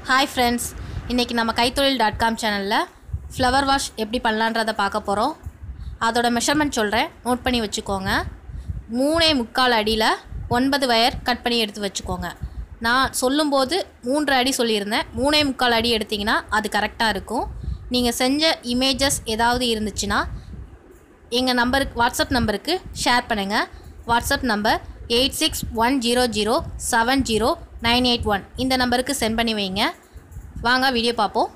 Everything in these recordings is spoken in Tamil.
ஹாய் ஃப்ரெண்ட்ஸ் இன்றைக்கி நம்ம கைத்தொழில் டாட் காம் சேனலில் ஃப்ளவர் வாஷ் எப்படி பண்ணலான்றதை பார்க்க போகிறோம் அதோட மெஷர்மெண்ட் சொல்கிறேன் நோட் பண்ணி வச்சுக்கோங்க மூணே முக்கால் அடியில் ஒன்பது வயர் கட் பண்ணி எடுத்து வச்சுக்கோங்க நான் சொல்லும்போது மூன்று அடி சொல்லியிருந்தேன் மூணே முக்கால் அடி எடுத்திங்கன்னா அது கரெக்டாக இருக்கும் நீங்கள் செஞ்ச இமேஜஸ் ஏதாவது இருந்துச்சுன்னா எங்கள் நம்பருக்கு வாட்ஸ்அப் நம்பருக்கு ஷேர் பண்ணுங்கள் WhatsApp number eight six one zero zero seven zero nine eight one இந்த நம்பருக்கு சென்ட் பண்ணி வைங்க வாங்க வீடியோ பார்ப்போம்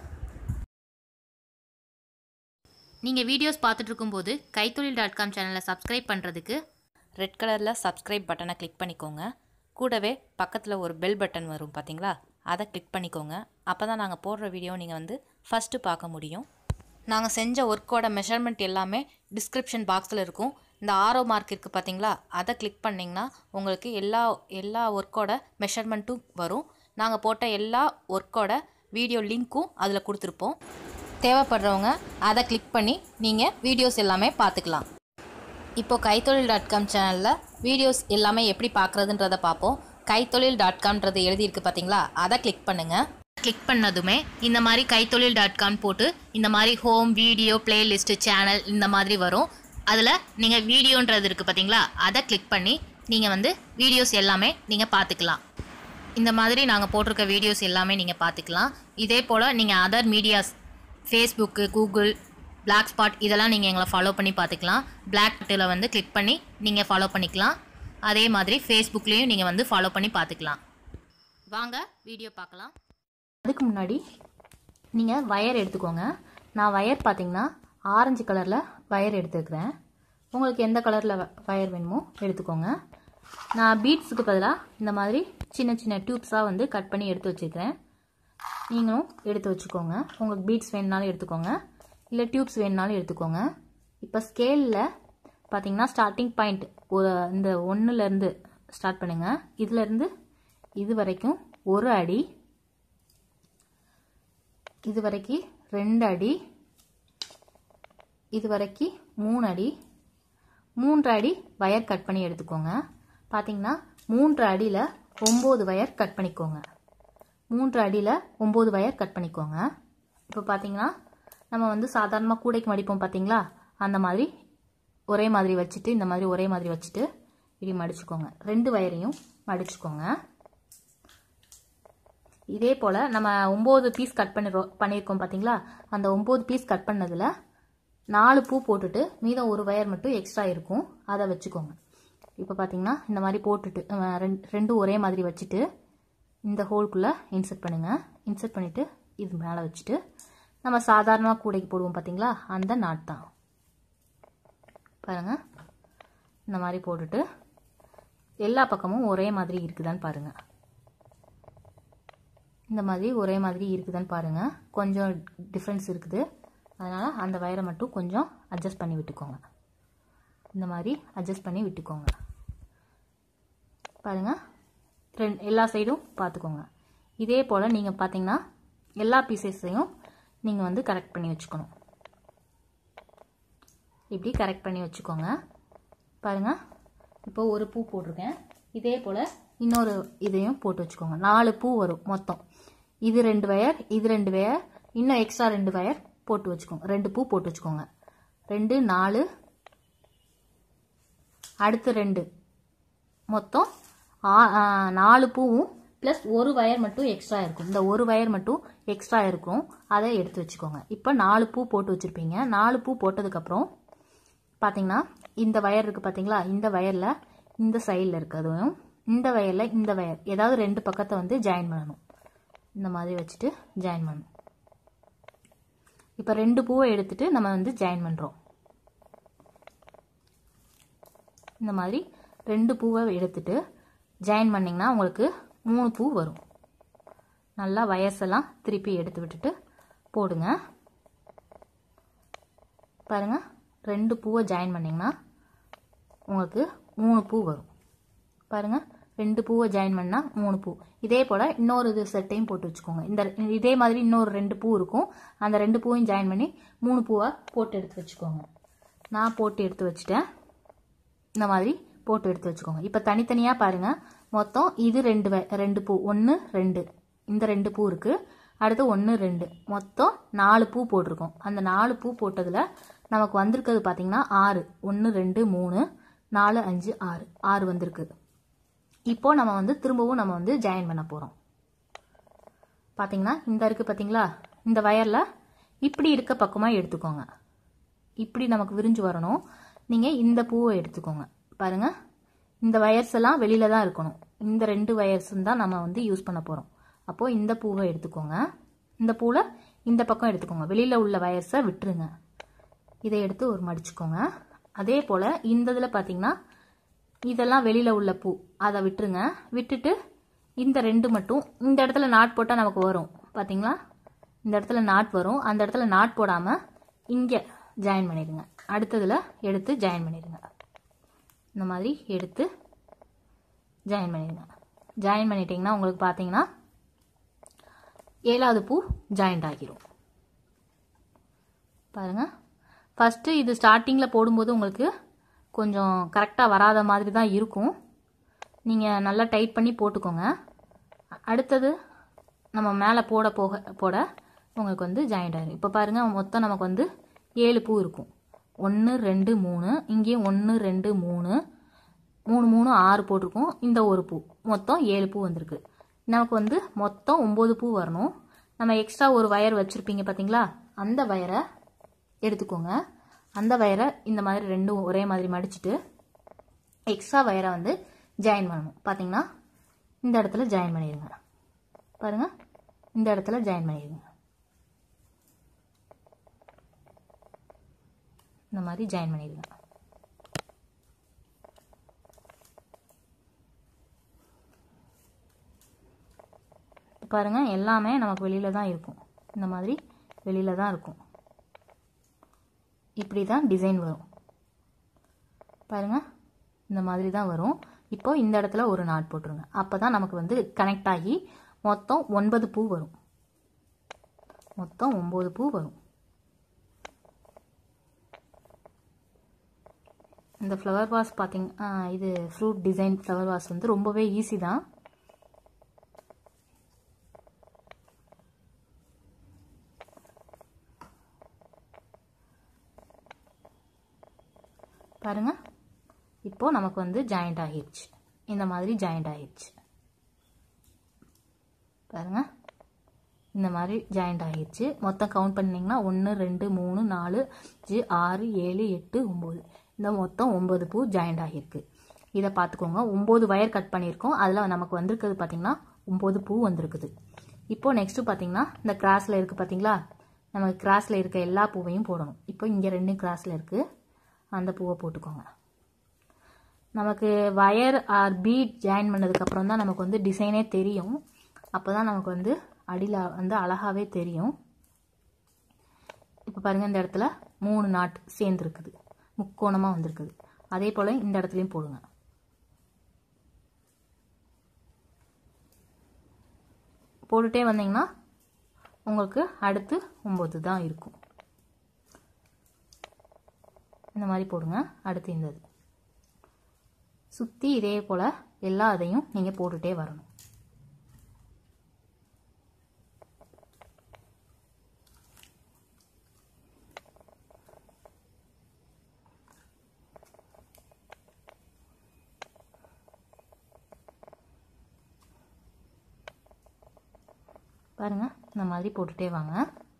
நீங்கள் வீடியோஸ் பார்த்துட்டு இருக்கும்போது கைத்தொழில் டாட் காம் சேனலை சப்ஸ்கிரைப் பண்ணுறதுக்கு ரெட் கலரில் சப்ஸ்கிரைப் பட்டனை கிளிக் பண்ணிக்கோங்க கூடவே பக்கத்தில் ஒரு பெல் பட்டன் வரும் பார்த்தீங்களா அதை கிளிக் பண்ணிக்கோங்க அப்போ தான் நாங்கள் போடுற வீடியோ நீங்கள் வந்து ஃபஸ்ட்டு பார்க்க முடியும் நாங்கள் செஞ்ச ஒர்க்கோட மெஷர்மெண்ட் எல்லாமே டிஸ்கிரிப்ஷன் பாக்ஸில் இருக்கும் இந்த ஆரோ மார்க் இருக்குது பார்த்தீங்களா அதை கிளிக் பண்ணிங்கன்னா உங்களுக்கு எல்லா எல்லா ஒர்க்கோட மெஷர்மெண்ட்டும் வரும் நாங்கள் போட்ட எல்லா ஒர்க்கோட வீடியோ லிங்க்கும் அதில் கொடுத்துருப்போம் தேவைப்படுறவங்க அதை கிளிக் பண்ணி நீங்கள் வீடியோஸ் எல்லாமே பார்த்துக்கலாம் இப்போ கைத்தொழில் டாட் காம் சேனலில் வீடியோஸ் எல்லாமே எப்படி பார்க்குறதுன்றதை பார்ப்போம் கைத்தொழில் டாட் காம்ன்றது எழுதியிருக்கு பார்த்தீங்களா அதை கிளிக் பண்ணுங்கள் கிளிக் பண்ணதுமே இந்த மாதிரி கைத்தொழில் டாட் காம் போட்டு இந்த மாதிரி ஹோம் வீடியோ பிளேலிஸ்ட்டு சேனல் இந்த மாதிரி வரும் அதில் நீங்கள் வீடியோன்றது இருக்குது பார்த்தீங்களா அதை கிளிக் பண்ணி நீங்கள் வந்து வீடியோஸ் எல்லாமே நீங்கள் பார்த்துக்கலாம் இந்த மாதிரி நாங்கள் போட்டிருக்க வீடியோஸ் எல்லாமே நீங்கள் பார்த்துக்கலாம் இதே போல் நீங்கள் other medias Facebook Google Blogspot இதெல்லாம் நீங்கள் எங்களை ஃபாலோ பண்ணி பார்த்துக்கலாம் பிளாக் பட்டில் வந்து கிளிக் பண்ணி நீங்கள் ஃபாலோ பண்ணிக்கலாம் அதே மாதிரி ஃபேஸ்புக்லேயும் நீங்கள் வந்து ஃபாலோ பண்ணி பார்த்துக்கலாம் வாங்க வீடியோ பார்க்கலாம் அதுக்கு முன்னாடி நீங்கள் வயர் எடுத்துக்கோங்க நான் வயர் பார்த்தீங்கன்னா ஆரஞ்சு கலரில் வயர் எடுத்துருக்கிறேன் உங்களுக்கு எந்த கலரில் வயர் வேணுமோ எடுத்துக்கோங்க நான் பீட்ஸுக்கு பதிலாக இந்த மாதிரி சின்ன சின்ன டியூப்ஸாக வந்து கட் பண்ணி எடுத்து வச்சுருக்கிறேன் நீங்களும் எடுத்து வச்சுக்கோங்க உங்களுக்கு பீட்ஸ் வேணுனாலும் எடுத்துக்கோங்க இல்லை டியூப்ஸ் வேணுனாலும் எடுத்துக்கோங்க இப்போ ஸ்கேலில் பார்த்தீங்கன்னா ஸ்டார்டிங் பாயிண்ட் ஒரு இந்த ஒன்றுலேருந்து ஸ்டார்ட் பண்ணுங்கள் இதுலேருந்து இது வரைக்கும் ஒரு அடி இது வரைக்கும் ரெண்டு அடி இது வரைக்கும் மூணு அடி மூன்று அடி வயர் கட் பண்ணி எடுத்துக்கோங்க பார்த்தீங்கன்னா மூன்று அடியில் ஒம்பது வயர் கட் பண்ணிக்கோங்க மூன்று அடியில் ஒம்பது வயர் கட் பண்ணிக்கோங்க இப்போ பார்த்தீங்கன்னா நம்ம வந்து சாதாரணமாக கூடைக்கு மடிப்போம் பார்த்தீங்களா அந்த மாதிரி ஒரே மாதிரி வச்சுட்டு இந்த மாதிரி ஒரே மாதிரி வச்சுட்டு இப்படி மடிச்சுக்கோங்க ரெண்டு வயரையும் மடிச்சுக்கோங்க இதே போல் நம்ம ஒம்பது பீஸ் கட் பண்ணிடுறோம் பண்ணியிருக்கோம் பார்த்தீங்களா அந்த ஒம்பது பீஸ் கட் பண்ணதில் நாலு பூ போட்டுட்டு மீதம் ஒரு வயர் மட்டும் எக்ஸ்ட்ரா இருக்கும் அதை வச்சுக்கோங்க இப்போ பார்த்தீங்கன்னா இந்த மாதிரி போட்டுட்டு அஹ், ரெண்டு ரெண்டும் ஒரே மாதிரி வச்சுட்டு இந்த ஹோல்குள்ளே இன்சர்ட் பண்ணுங்கள் இன்சர்ட் பண்ணிவிட்டு இது மேலே வச்சுட்டு நம்ம சாதாரணமாக கூடைக்கு போடுவோம் பார்த்தீங்களா அந்த நாட் தான் பாருங்கள் இந்த மாதிரி போட்டுட்டு எல்லா பக்கமும் ஒரே மாதிரி இருக்குதான்னு பாருங்கள் இந்த மாதிரி ஒரே மாதிரி இருக்குதான்னு பாருங்கள் கொஞ்சம் டிஃப்ரென்ஸ் இருக்குது அதனால் அந்த வயரை மட்டும் கொஞ்சம் அட்ஜஸ்ட் பண்ணி விட்டுக்கோங்க இந்த மாதிரி அட்ஜஸ்ட் பண்ணி விட்டுக்கோங்க பாருங்கள் ரெண்டு எல்லா சைடும் பார்த்துக்கோங்க இதே போல் நீங்கள் பார்த்தீங்கன்னா எல்லா பீசஸையும் நீங்கள் வந்து கரெக்ட் பண்ணி வச்சுக்கணும் இப்படி கரெக்ட் பண்ணி வச்சுக்கோங்க பாருங்கள் இப்போ ஒரு பூ போட்டிருக்கேன் இதே போல் இன்னொரு இதையும் போட்டு வச்சுக்கோங்க நாலு பூ வரும் மொத்தம் இது ரெண்டு வயர் இது ரெண்டு வயர் இன்னும் எக்ஸ்ட்ரா ரெண்டு வயர் போட்டு வச்சுக்கோங்க ரெண்டு பூ போட்டு வச்சுக்கோங்க ரெண்டு நாலு அடுத்து ரெண்டு மொத்தம் ஆ- ஆ, நாலு பூவும் ப்ளஸ் ஒரு வயர் மட்டும் எக்ஸ்ட்ரா இருக்கும் இந்த ஒரு வயர் மட்டும் எக்ஸ்ட்ரா இருக்கும் அதை எடுத்து வச்சுக்கோங்க இப்போ நாலு பூ போட்டு வச்சுருப்பீங்க நாலு பூ போட்டதுக்கப்புறம் பார்த்தீங்கன்னா இந்த வயர் இருக்குது பார்த்தீங்களா இந்த வயரில் இந்த சைடில் இருக்கிறதும் இந்த வயரில் இந்த வயர் ஏதாவது ரெண்டு பக்கத்தை வந்து ஜாயின் பண்ணணும் இந்த மாதிரி வச்சுட்டு ஜாயின் பண்ணணும் இப்போ ரெண்டு பூவை எடுத்துட்டு நம்ம வந்து ஜாயின் பண்ணுறோம் இந்த மாதிரி ரெண்டு பூவை எடுத்துட்டு ஜாயின் பண்ணிங்கன்னா உங்களுக்கு மூணு பூ வரும் நல்லா வயசெல்லாம் திருப்பி எடுத்து விட்டுட்டு போடுங்க பாருங்க ரெண்டு பூவை ஜாயின் பண்ணிங்கன்னா உங்களுக்கு மூணு பூ வரும் பாருங்க ரெண்டு பூவை ஜாயின் பண்ணால் மூணு பூ இதே போல் இன்னொரு இது செட்டையும் போட்டு வச்சுக்கோங்க இந்த இதே மாதிரி இன்னொரு ரெண்டு பூ இருக்கும் அந்த ரெண்டு பூவையும் ஜாயின் பண்ணி மூணு பூவை போட்டு எடுத்து வச்சுக்கோங்க நான் போட்டு எடுத்து வச்சுட்டேன் இந்த மாதிரி போட்டு எடுத்து வச்சுக்கோங்க இப்போ தனித்தனியாக பாருங்கள் மொத்தம் இது ரெண்டு வ- ரெண்டு பூ ஒன்று ரெண்டு இந்த ரெண்டு பூ இருக்குது அடுத்து ஒன்று ரெண்டு மொத்தம் நாலு பூ போட்டிருக்கோம் அந்த நாலு பூ போட்டதில் நமக்கு வந்திருக்கிறது பார்த்தீங்கன்னா ஆறு ஒன்று ரெண்டு மூணு நாலு அஞ்சு ஆறு ஆறு வந்திருக்கு இப்போ நம்ம வந்து திரும்பவும் நம்ம வந்து ஜாயின் பண்ண போகிறோம் பார்த்தீங்கன்னா இந்த இருக்குது பார்த்தீங்களா இந்த வயரில் இப்படி இருக்க பக்கமாக எடுத்துக்கோங்க இப்படி நமக்கு விரிஞ்சு வரணும் நீங்கள் இந்த பூவை எடுத்துக்கோங்க பாருங்கள் இந்த வயர்ஸ் எல்லாம் வெளியில் தான் இருக்கணும் இந்த ரெண்டு வயர்ஸும் தான் நம்ம வந்து யூஸ் பண்ண போகிறோம் அப்போது இந்த பூவை எடுத்துக்கோங்க இந்த பூவில் இந்த பக்கம் எடுத்துக்கோங்க வெளியில் உள்ள வயர்ஸை விட்டுருங்க இதை எடுத்து ஒரு மடிச்சுக்கோங்க அதே போல் இந்த இதில் பார்த்தீங்கன்னா இதெல்லாம் வெளியில் உள்ள பூ அதை விட்டுருங்க விட்டுட்டு இந்த ரெண்டு மட்டும் இந்த இடத்துல நாட் போட்டால் நமக்கு வரும் பார்த்தீங்களா இந்த இடத்துல நாட் வரும் அந்த இடத்துல நாட் போடாமல் இங்கே ஜாயின் பண்ணிடுங்க அடுத்ததில் எடுத்து ஜாயின் பண்ணிடுங்க இந்த மாதிரி எடுத்து ஜாயின் பண்ணிடுங்க ஜாயின் பண்ணிட்டீங்கன்னா உங்களுக்கு பார்த்தீங்கன்னா ஏழாவது பூ ஜாயிண்ட் ஆகிரும் பாருங்கள் ஃபஸ்ட்டு இது ஸ்டார்டிங்கில் போடும்போது உங்களுக்கு கொஞ்சம் கரெக்டாக வராத மாதிரி தான் இருக்கும் நீங்கள் நல்லா டைட் பண்ணி போட்டுக்கோங்க அடுத்தது நம்ம மேலே போட போக போட உங்களுக்கு வந்து ஜாயிண்ட் ஆகிடும் இப்போ பாருங்கள் மொத்தம் நமக்கு வந்து ஏழு பூ இருக்கும் ஒன்று ரெண்டு மூணு இங்கேயும் ஒன்று ரெண்டு மூணு மூணு மூணு ஆறு போட்டிருக்கோம் இந்த ஒரு பூ மொத்தம் ஏழு பூ வந்திருக்கு நமக்கு வந்து மொத்தம் ஒம்பது பூ வரணும் நம்ம எக்ஸ்ட்ரா ஒரு வயர் வச்சுருப்பீங்க பார்த்தீங்களா அந்த வயரை எடுத்துக்கோங்க அந்த வயரை இந்த மாதிரி ரெண்டும் ஒரே மாதிரி மடிச்சுட்டு எக்ஸ்ட்ரா வயரை வந்து ஜாயின் பண்ணணும் பார்த்தீங்கன்னா இந்த இடத்துல ஜாயின் பண்ணிடுங்க பாருங்கள் இந்த இடத்துல ஜாயின் பண்ணிடுங்க இந்த மாதிரி ஜாயின் பண்ணிடுங்க பாருங்க எல்லாமே நமக்கு வெளியில் தான் இருக்கும் இந்த மாதிரி வெளியில் தான் இருக்கும் இப்படி தான் டிசைன் வரும் பாருங்க இந்த மாதிரி தான் வரும் இப்போ இந்த இடத்துல ஒரு நாட் போட்டுருங்க அப்போ தான் நமக்கு வந்து கனெக்ட் ஆகி மொத்தம் ஒன்பது பூ வரும் மொத்தம் ஒம்பது பூ வரும் இந்த ஃப்ளவர் வாஸ் பார்த்தீங்க ஆ, இது ஃப்ரூட் டிசைன் ஃப்ளவர் வாஸ் வந்து ரொம்பவே ஈஸி தான் பாருங்க இப்போ நமக்கு வந்து ஜாயிண்ட் ஆகிடுச்சு இந்த மாதிரி ஜாயிண்ட் ஆகிடுச்சு பாருங்க இந்த மாதிரி ஜாயிண்ட் ஆகிடுச்சு மொத்தம் கவுண்ட் பண்ணிங்கன்னா ஒன்று ரெண்டு மூணு நாலு அஞ்சு ஆறு ஏழு எட்டு ஒம்பது இந்த மொத்தம் ஒம்பது பூ ஜாயிண்ட் ஆகியிருக்கு இதை பார்த்துக்கோங்க ஒம்பது வயர் கட் பண்ணியிருக்கோம் அதில் நமக்கு வந்திருக்கிறது பார்த்தீங்கன்னா ஒம்பது பூ வந்திருக்குது இப்போது நெக்ஸ்ட்டு பார்த்தீங்கன்னா இந்த கிராஸில் இருக்குது பார்த்தீங்களா நமக்கு கிராஸில் இருக்க எல்லா பூவையும் போடணும் இப்போ இங்கே ரெண்டும் கிராஸில் இருக்குது அந்த பூவை போட்டுக்கோங்க நமக்கு வயர் ஆர் பீட் ஜாயின் பண்ணதுக்கப்புறம் தான் நமக்கு வந்து டிசைனே தெரியும் அப்போ தான் நமக்கு வந்து அடியில் வந்து அழகாகவே தெரியும் இப்போ பாருங்கள் இந்த இடத்துல மூணு நாட் சேர்ந்துருக்குது முக்கோணமாக வந்திருக்குது அதே போல் இந்த இடத்துலையும் போடுங்க போட்டுட்டே வந்தீங்கன்னா உங்களுக்கு அடுத்து ஒம்பது தான் இருக்கும் இந்த மாதிரி போடுங்க அடுத்து இந்த இது சுற்றி இதே போல் எல்லா இதையும் நீங்கள் போட்டுகிட்டே வரணும் பாருங்க இந்த மாதிரி போட்டுட்டே வாங்க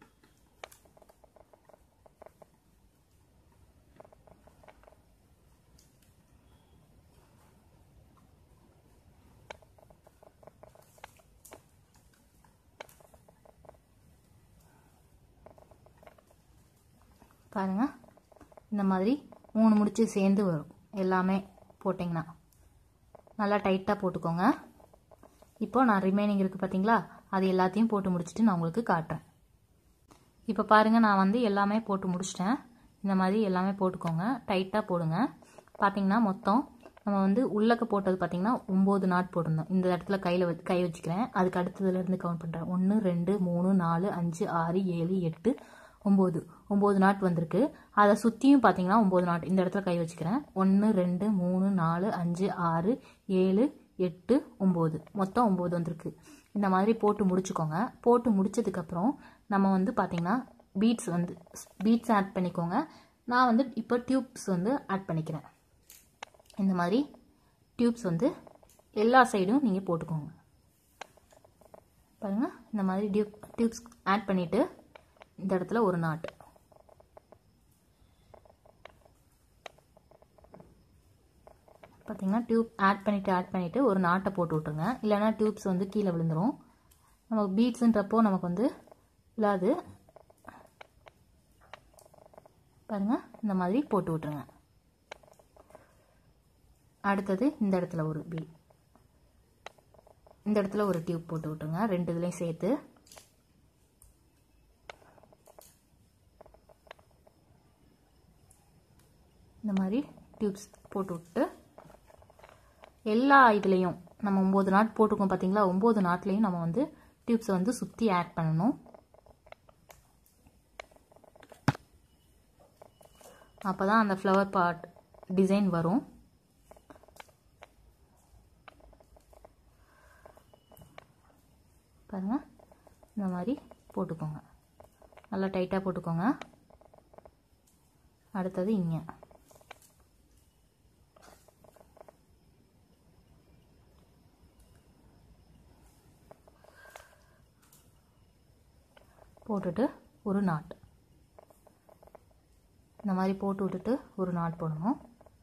பாருங்க இந்த மாதிரி மூணு முடிச்சு சேர்ந்து வரும் எல்லாமே போட்டிங்கன்னா நல்லா டைட்டாக போட்டுக்கோங்க இப்போ நான் ரிமைனிங் இருக்குது பார்த்தீங்களா அது எல்லாத்தையும் போட்டு முடிச்சுட்டு நான் உங்களுக்கு காட்டுறேன் இப்போ பாருங்கள் நான் வந்து எல்லாமே போட்டு முடிச்சிட்டேன் இந்த மாதிரி எல்லாமே போட்டுக்கோங்க டைட்டாக போடுங்க பார்த்தீங்கன்னா மொத்தம் நம்ம வந்து உள்ளக்க போட்டது பார்த்தீங்கன்னா ஒம்பது நாட் போட்டிருந்தோம் இந்த இடத்துல கையில் வச்சு கை வச்சுக்கிறேன் அதுக்கு அடுத்ததுலேருந்து கவுண்ட் பண்ணுறேன் ஒன்று ரெண்டு மூணு நாலு அஞ்சு ஆறு ஏழு எட்டு ஒம்பது ஒம்பது நாட் வந்திருக்கு அதை சுற்றியும் பார்த்தீங்கன்னா ஒம்பது நாட் இந்த இடத்துல கை வச்சுக்கிறேன் ஒன்று ரெண்டு மூணு நாலு அஞ்சு ஆறு ஏழு எட்டு ஒம்பது மொத்தம் ஒம்பது வந்திருக்கு இந்த மாதிரி போட்டு முடிச்சுக்கோங்க போட்டு முடிச்சதுக்கப்புறம் நம்ம வந்து பார்த்திங்கன்னா பீட்ஸ் வந்து பீட்ஸ் ஆட் பண்ணிக்கோங்க நான் வந்து இப்போ டியூப்ஸ் வந்து ஆட் பண்ணிக்கிறேன் இந்த மாதிரி டியூப்ஸ் வந்து எல்லா சைடும் நீங்கள் போட்டுக்கோங்க பாருங்கள் இந்த மாதிரி டியூப் டியூப்ஸ் ஆட் பண்ணிவிட்டு இந்த இடத்துல ஒரு நாட்டு பார்த்தீங்கன்னா டியூப் ஆட் பண்ணிவிட்டு ஆட் பண்ணிவிட்டு ஒரு நாட்டை போட்டு விட்ருங்க இல்லைனா டியூப்ஸ் வந்து கீழே விழுந்துடும் நமக்கு பீட்ஸுன்றப்போ நமக்கு வந்து விழாது பாருங்கள் இந்த மாதிரி போட்டு விட்ருங்க அடுத்தது இந்த இடத்துல ஒரு பீ இந்த இடத்துல ஒரு டியூப் போட்டு விட்ருங்க ரெண்டு இதுலேயும் சேர்த்து இந்த மாதிரி டியூப்ஸ் போட்டு விட்டு எல்லா இதுலேயும் நம்ம ஒம்பது நாட் போட்டிருக்கோம் பார்த்தீங்களா ஒம்பது நாட்லேயும் நம்ம வந்து டியூப்ஸை வந்து சுற்றி ஆட் பண்ணணும் அப்போ தான் அந்த ஃப்ளவர் பாட் டிசைன் வரும் பாருங்கள் இந்த மாதிரி போட்டுக்கோங்க நல்லா டைட்டாக போட்டுக்கோங்க அடுத்தது இங்கே போட்டுட்டு ஒரு நாட் இந்த மாதிரி போட்டு விட்டுட்டு ஒரு நாட் போடணும்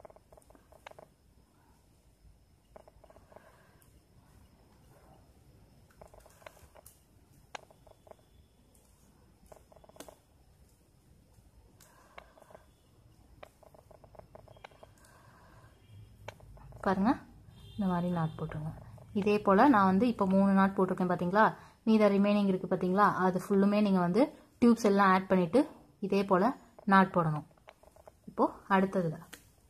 பாருங்கள் இந்த மாதிரி நாட் போட்டுருங்க இதே போல் நான் வந்து இப்போ மூணு நாட் போட்டிருக்கேன் பார்த்தீங்களா மீத ரிமைனிங் இருக்குது பார்த்தீங்களா அது ஃபுல்லுமே நீங்கள் வந்து டியூப்ஸ் எல்லாம் ஆட் பண்ணிவிட்டு இதே போல் நாட் போடணும் இப்போது அடுத்ததில்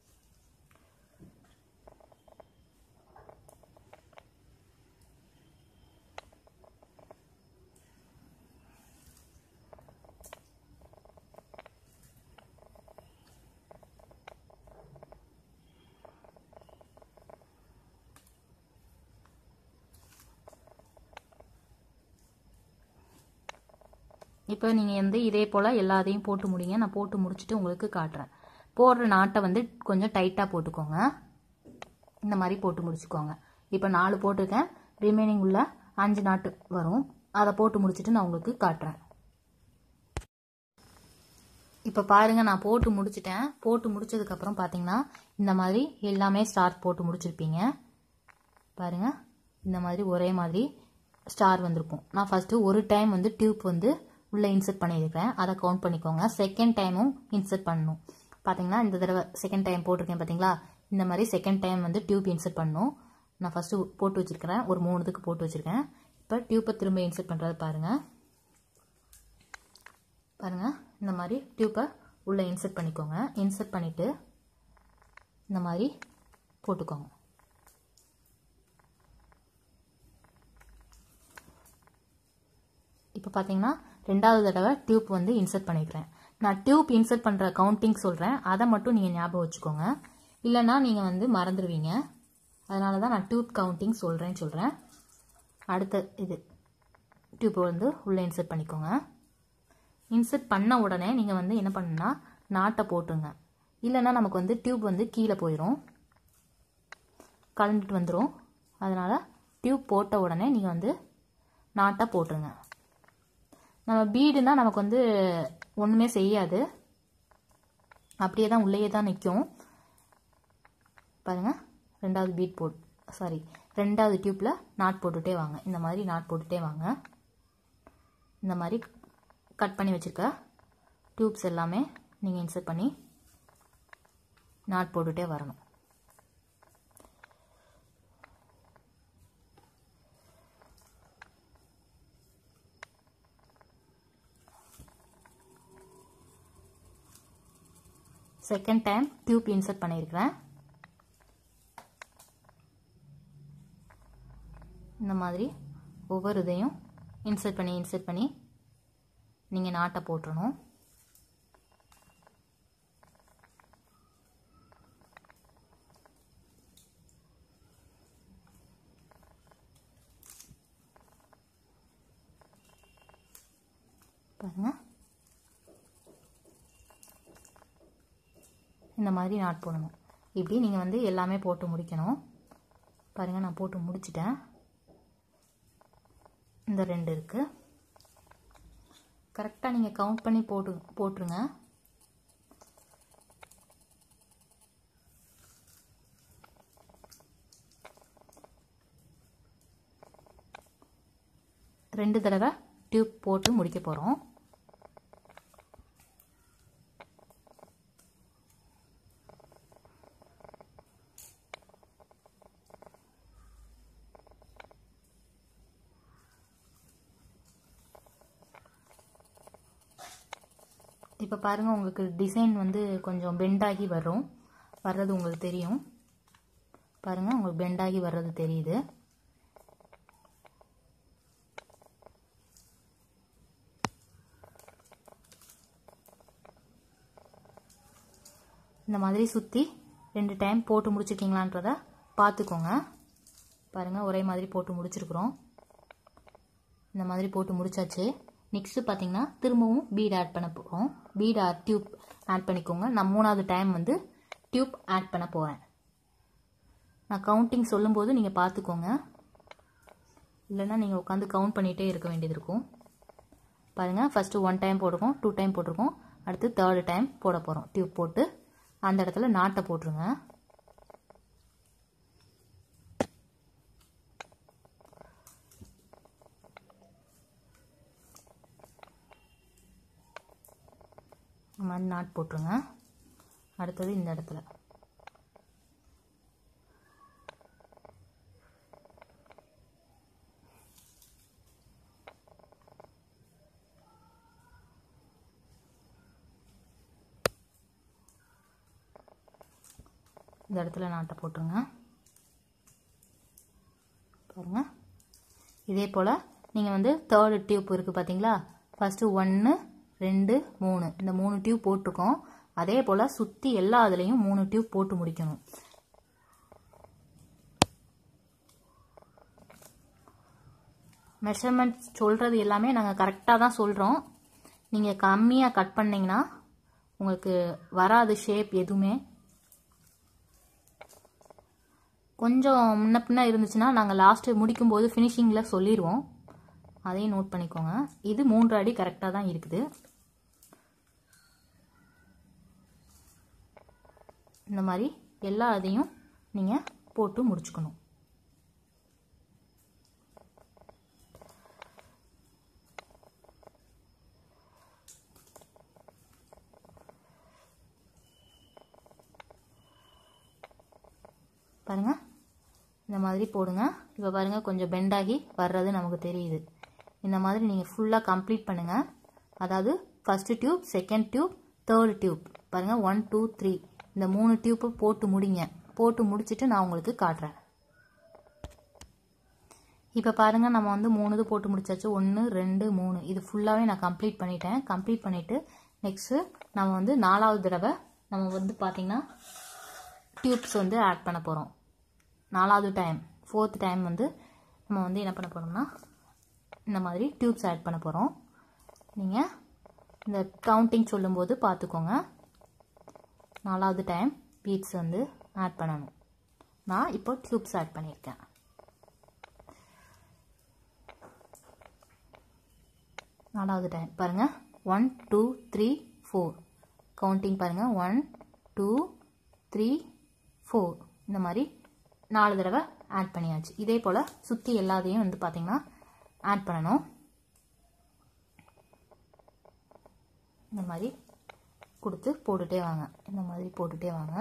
இப்போ நீங்கள் வந்து இதே போல் எல்லாத்தையும் போட்டு முடிங்க நான் போட்டு முடிச்சுட்டு உங்களுக்கு காட்டுறேன் போடுற நாட்டை வந்து கொஞ்சம் டைட்டாக போட்டுக்கோங்க இந்த மாதிரி போட்டு முடிச்சுக்கோங்க இப்போ நாலு போட்டிருக்கேன் ரிமைனிங் உள்ள அஞ்சு நாட்டு வரும் அதை போட்டு முடிச்சுட்டு நான் உங்களுக்கு காட்டுறேன் இப்போ பாருங்கள் நான் போட்டு முடிச்சிட்டேன் போட்டு முடிச்சதுக்கப்புறம் பார்த்தீங்கன்னா இந்த மாதிரி எல்லாமே ஸ்டார் போட்டு முடிச்சிருப்பீங்க பாருங்கள் இந்த மாதிரி ஒரே மாதிரி ஸ்டார் வந்திருக்கும் நான் ஃபஸ்ட்டு ஒரு டைம் வந்து டியூப் வந்து உள்ளே இன்சர்ட் பண்ணியிருக்கேன் அதை கவுண்ட் பண்ணிக்கோங்க செகண்ட் டைமும் இன்சர்ட் பண்ணணும் பார்த்தீங்கன்னா இந்த தடவை செகண்ட் டைம் போட்டிருக்கேன் பார்த்தீங்களா இந்த மாதிரி செகண்ட் டைம் வந்து டியூப் இன்சர்ட் பண்ணணும் நான் ஃபஸ்ட்டு போட்டு வச்சுருக்கிறேன் ஒரு மூணு இதுக்கு போட்டு வச்சுருக்கேன் இப்போ டியூப்பை திரும்ப இன்சர்ட் பண்ணுறது பாருங்கள் பாருங்கள் இந்த மாதிரி டியூப்பை உள்ளே இன்சர்ட் பண்ணிக்கோங்க இன்சர்ட் பண்ணிவிட்டு இந்த மாதிரி போட்டுக்கோங்க இப்போ பார்த்தீங்கன்னா ரெண்டாவது தடவை டியூப் வந்து இன்சர்ட் பண்ணிக்கிறேன் நான் டியூப் இன்சர்ட் பண்ணுற கவுண்டிங் சொல்கிறேன் அதை மட்டும் நீங்கள் ஞாபகம் வச்சுக்கோங்க இல்லைன்னா நீங்கள் வந்து மறந்துடுவீங்க அதனால தான் நான் டியூப் கவுண்டிங் சொல்கிறேன்னு சொல்கிறேன் அடுத்த இது டியூப்பை வந்து உள்ளே இன்சர்ட் பண்ணிக்கோங்க இன்சர்ட் பண்ண உடனே நீங்கள் வந்து என்ன பண்ணுன்னா நாட்டை போட்டுருங்க இல்லைன்னா நமக்கு வந்து டியூப் வந்து கீழே போயிடும் கலந்துட்டு வந்துடும் அதனால் டியூப் போட்ட உடனே நீங்கள் வந்து நாட்டை போட்டுருங்க நம்ம பீடுனா நமக்கு வந்து ஒன்றுமே செய்யாது அப்படியே தான் உள்ளேயே தான் நிற்கும் பாருங்கள் ரெண்டாவது பீட் போட் சாரி ரெண்டாவது டியூப்பில் நாட் போட்டுகிட்டே வாங்க இந்த மாதிரி நாட் போட்டுகிட்டே வாங்க இந்த மாதிரி கட் பண்ணி வச்சுருக்க டியூப்ஸ் எல்லாமே நீங்கள் இன்சர்ட் பண்ணி நாட் போட்டுகிட்டே வரணும் செகண்ட் டைம் டியூப் இன்சர்ட் பண்ணியிருக்கிறேன் இந்த மாதிரி ஒவ்வொரு இதையும் இன்சர்ட் பண்ணி இன்சர்ட் பண்ணி நீங்கள் நாட்டை போட்டுறணும் பாருங்கள் இந்த மாதிரி நாட் போடணும் இப்படி நீங்கள் வந்து எல்லாமே போட்டு முடிக்கணும் பாருங்கள் நான் போட்டு முடிச்சிட்டேன் இந்த ரெண்டு இருக்குது கரெக்டாக நீங்கள் கவுண்ட் பண்ணி போட்டு போட்டுருங்க ரெண்டு தடவை டியூப் போட்டு முடிக்க போகிறோம் இப்போ பாருங்கள் உங்களுக்கு டிசைன் வந்து கொஞ்சம் பெண்டாகி வரும் வர்றது உங்களுக்கு தெரியும் பாருங்கள் உங்களுக்கு பெண்டாகி வர்றது தெரியுது இந்த மாதிரி சுற்றி ரெண்டு டைம் போட்டு முடிச்சிருக்கீங்களான்றத பார்த்துக்கோங்க பாருங்கள் ஒரே மாதிரி போட்டு முடிச்சிருக்கிறோம் இந்த மாதிரி போட்டு முடிச்சாச்சு நெக்ஸ்ட்டு பார்த்தீங்கன்னா திரும்பவும் பீட் ஆட் பண்ண போகிறோம் பீட் ஆர் டியூப் ஆட் பண்ணிக்கோங்க நான் மூணாவது டைம் வந்து டியூப் ஆட் பண்ண போகிறேன் நான் கவுண்டிங் சொல்லும்போது நீங்கள் பார்த்துக்கோங்க இல்லைன்னா நீங்கள் உட்காந்து கவுண்ட் பண்ணிகிட்டே இருக்க வேண்டியது இருக்கும் பாருங்கள் ஃபஸ்ட்டு ஒன் டைம் போட்டிருக்கோம் டூ டைம் போட்டிருக்கோம் அடுத்து தேர்டு டைம் போட போகிறோம் டியூப் போட்டு அந்த இடத்துல நாட்டை போட்டுருங்க இந்த மாதிரி நாட் போட்டுருங்க அடுத்தது இந்த இடத்துல இந்த இடத்துல நாட்டை போட்டுருங்க பாருங்க இதே போல் நீங்கள் வந்து தேர்டு டியூப் இருக்குது பார்த்தீங்களா ஃபஸ்ட்டு ஒன்று ரெண்டு மூணு இந்த மூணு டியூப் போட்டிருக்கோம் அதே போல் சுற்றி எல்லா இதுலேயும் மூணு டியூப் போட்டு முடிக்கணும் மெஷர்மெண்ட்ஸ் சொல்கிறது எல்லாமே நாங்கள் கரெக்டாக தான் சொல்கிறோம் நீங்கள் கம்மியாக கட் பண்ணிங்கன்னா உங்களுக்கு வராது ஷேப் எதுவுமே கொஞ்சம் முன்ன பின்ன இருந்துச்சுன்னா நாங்கள் லாஸ்ட்டு முடிக்கும்போது ஃபினிஷிங்கில் சொல்லிடுவோம் அதையும் நோட் பண்ணிக்கோங்க இது மூன்று அடி கரெக்டாக தான் இருக்குது இந்த மாதிரி எல்லா இதையும் நீங்கள் போட்டு முடிச்சுக்கணும் பாருங்கள் இந்த மாதிரி போடுங்க இப்போ பாருங்கள் கொஞ்சம் பெண்டாகி வர்றது நமக்கு தெரியுது இந்த மாதிரி நீங்கள் ஃபுல்லாக கம்ப்ளீட் பண்ணுங்கள் அதாவது first tube second tube third tube பாருங்கள் ஒன் டூ த்ரீ இந்த மூணு டியூப்பை போட்டு முடிங்க போட்டு முடிச்சுட்டு நான் உங்களுக்கு காட்டுறேன் இப்போ பாருங்கள் நம்ம வந்து மூணு இது போட்டு முடிச்சாச்சு ஒன்று ரெண்டு மூணு இது ஃபுல்லாகவே நான் கம்ப்ளீட் பண்ணிட்டேன் கம்ப்ளீட் பண்ணிவிட்டு நெக்ஸ்ட்டு நம்ம வந்து நாலாவது தடவை நம்ம வந்து பார்த்திங்கன்னா டியூப்ஸ் வந்து ஆட் பண்ண போகிறோம் நாலாவது டைம் ஃபோர்த் டைம் வந்து நம்ம வந்து என்ன பண்ண போகிறோம்னா இந்த மாதிரி டியூப்ஸ் ஆட் பண்ண போகிறோம் நீங்கள் இந்த கவுண்டிங் சொல்லும்போது பார்த்துக்கோங்க நாலாவது டைம் பீட்ஸ் வந்து ஆட் பண்ணணும் நான் இப்போ டியூப்ஸ் ஆட் பண்ணியிருக்கேன் நாலாவது டைம் பாருங்கள் one two three four counting பாருங்கள் ஒன் டூ த்ரீ ஃபோர் இந்த மாதிரி நாலு தடவை ஆட் பண்ணியாச்சு இதே போல் சுற்றி எல்லாத்தையும் வந்து பார்த்திங்கன்னா ஆட் பண்ணணும் இந்த மாதிரி கொடுத்து போட்டுகிட்டே வாங்க இந்த மாதிரி போட்டுகிட்டே வாங்க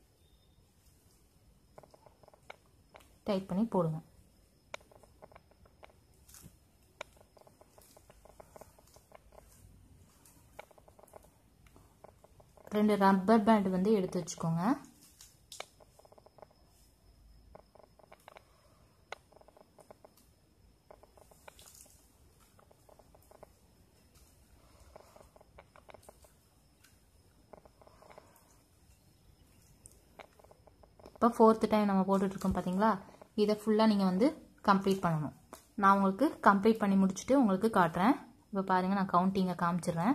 டைட் பண்ணி போடுங்க ரெண்டு ரப்பர் பேண்ட் வந்து எடுத்து வச்சுக்கோங்க இப்போ ஃபோர்த்து டைம் நம்ம போட்டுட்ருக்கோம் பார்த்தீங்களா இதை ஃபுல்லாக நீங்கள் வந்து கம்ப்ளீட் பண்ணணும் நான் உங்களுக்கு கம்ப்ளீட் பண்ணி முடிச்சுட்டு உங்களுக்கு காட்டுறேன் இப்போ பாருங்கள் நான் கவுண்டிங்கை காமிச்சிடுறேன்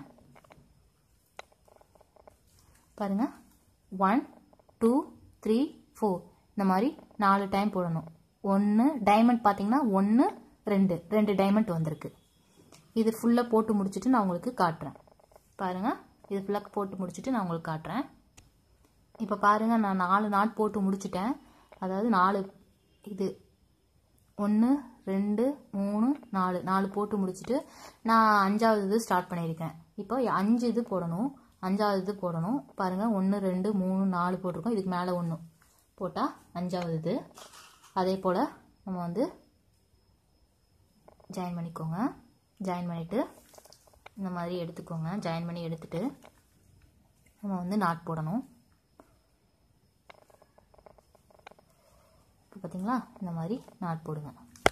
பாருங்கள் ஒன் டூ த்ரீ ஃபோர் இந்த மாதிரி நாலு டைம் போடணும் ஒன்று டைமண்ட் பார்த்தீங்கன்னா ஒன்று ரெண்டு ரெண்டு டைமண்ட் வந்திருக்கு இது ஃபுல்லாக போட்டு முடிச்சுட்டு நான் உங்களுக்கு காட்டுறேன் பாருங்கள் இது ஃபுல்லாக போட்டு முடிச்சுட்டு நான் உங்களுக்கு காட்டுறேன் இப்போ பாருங்கள் நான் நாலு நாட் போட்டு முடிச்சிட்டேன் அதாவது நாலு இது ஒன்று ரெண்டு மூணு நாலு நாலு போட்டு முடிச்சுட்டு நான் அஞ்சாவது இது ஸ்டார்ட் பண்ணியிருக்கேன் இப்போ அஞ்சு இது போடணும் அஞ்சாவது இது போடணும் பாருங்கள் ஒன்று ரெண்டு மூணு நாலு போட்டிருக்கோம் இதுக்கு மேலே ஒன்று போட்டால் அஞ்சாவது இது அதே போல் நம்ம வந்து ஜாயின் பண்ணிக்கோங்க ஜாயின் பண்ணிவிட்டு இந்த மாதிரி எடுத்துக்கோங்க ஜாயின் பண்ணி எடுத்துட்டு நம்ம வந்து நாட் போடணும் இப்போ பார்த்தீங்களா இந்த மாதிரி நாட் போடுங்க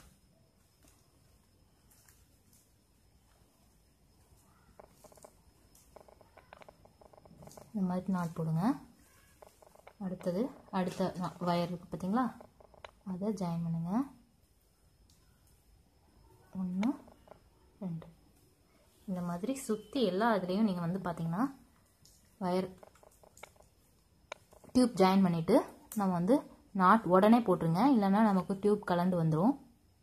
இந்த மாதிரி நாட் போடுங்க அடுத்தது அடுத்த வயர் இருக்குது பார்த்தீங்களா அதை ஜாயின் பண்ணுங்க ஒன்று ரெண்டு இந்த மாதிரி சுற்றி எல்லா இதுலேயும் நீங்கள் வந்து பார்த்தீங்கன்னா வயர் டியூப் ஜாயின் பண்ணிவிட்டு நம்ம வந்து நாட் உடனே போட்டுருங்க இல்லைன்னா நமக்கு டியூப் கலண்டு வந்துடும்